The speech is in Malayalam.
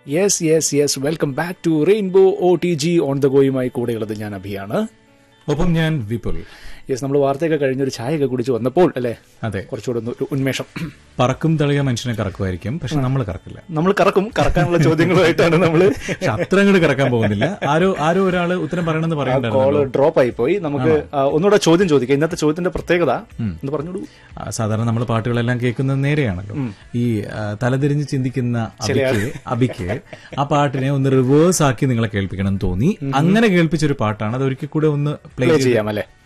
yes yes yes welcome back to rainbow O T G on the ഗോയുമായി കൂടെയുള്ളത് ഞാൻ അഭിയാണ് ഒപ്പം ഞാൻ വിപുൽ യെസ് നമ്മൾ വാർത്തയൊക്കെ കഴിഞ്ഞൊരു ചായയൊക്കെ കുടിച്ച് വന്നപ്പോൾ അല്ലേ അതെ കുറച്ചുകൂടെ ഒന്ന് ഒരു ഉന്മേഷം പറക്കും തളിക മനുഷ്യനെ കറക്കുമായിരിക്കും പക്ഷെ നമ്മൾ കറക്കില്ല നമ്മൾ കറക്കും കറക്കാനുള്ള ചോദ്യങ്ങളുമായിട്ടാണ് നമ്മൾ പക്ഷെ അത്ര അങ്ങോട്ട് കറക്കാൻ പോകുന്നില്ല ആരോ ആരോ ഒരാള് ഉത്തരം പറയണമെന്ന് കോള് പറയണ്ടായിരുന്നു ഡ്രോപ്പ് ആയി പോയി നമുക്ക് ആ, ഒന്നുകൂടെ ചോദ്യം ചോദിക്കാം ഇന്നത്തെ ചോദ്യത്തിന്റെ പ്രത്യേകത എന്ന് പറഞ്ഞോളൂ ആ, സാധാരണ നമ്മൾ പാട്ടുകളെല്ലാം കേൾക്കുന്നത് നേരെയാണല്ലോ ഈ ആ, തലതിരിഞ്ഞ് ചിന്തിക്കുന്ന അബിക്ക് അബിക്ക് ആ പാട്ടിനെ ഒന്ന് റിവേഴ്സ് ആക്കി നിങ്ങളെ കേൾപ്പിക്കണം എന്ന് തോന്നി അങ്ങനെ കേൾപ്പിച്ചൊരു പാട്ടാണ് അത് ഒരിക്കൽ കൂടെ ഒന്ന് പ്ലേ പ്ലേ ചെയ്യാം അല്ലേ